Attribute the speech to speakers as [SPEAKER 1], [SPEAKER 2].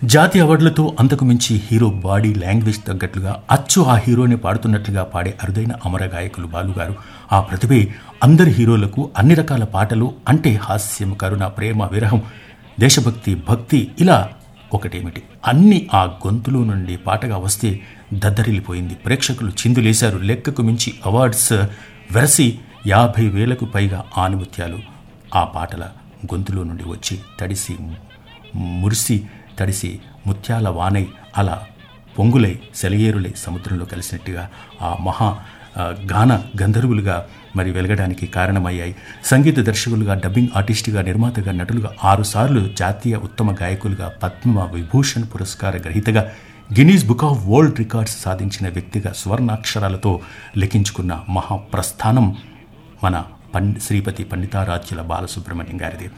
[SPEAKER 1] జాతీయ అవార్డులతో అంతకు మించి హీరో బాడీ లాంగ్వేజ్ తగ్గట్లుగా అచ్చు ఆ హీరోని పాడుతున్నట్లుగా పాడే అరుదైన అమర గాయకులు బాలుగారు ఆ ప్రతిభే అందరి హీరోలకు అన్ని రకాల పాటలు అంటే హాస్యం కరుణ ప్రేమ విరహం దేశభక్తి భక్తి ఇలా ఒకటేమిటి అన్ని ఆ గొంతులో నుండి పాటగా వస్తే దద్దరిల్లిపోయింది ప్రేక్షకులు చిందులేశారు లెక్కకు మించి అవార్డ్స్ వెరసి యాభై వేలకు పైగా ఆనుమత్యాలు ఆ పాటల గొంతులో నుండి వచ్చి తడిసి మురిసి తడిసి ముత్యాల వానై అలా పొంగులై సెలయేరులై సముద్రంలో కలిసినట్టుగా ఆ మహా ఆ, గాన గంధర్వులుగా మరి వెలగడానికి కారణమయ్యాయి సంగీత దర్శకులుగా డబ్బింగ్ ఆర్టిస్టుగా నిర్మాతగా నటులుగా ఆరుసార్లు జాతీయ ఉత్తమ గాయకులుగా పద్మ విభూషణ్ పురస్కార గ్రహీతగా Guinness book of world records సాధించిన వ్యక్తిగా స్వర్ణాక్షరాలతో లిఖించుకున్న మహాప్రస్థానం మన పం శ్రీపతి పండితారాధ్యుల బాలసుబ్రహ్మణ్యం గారిది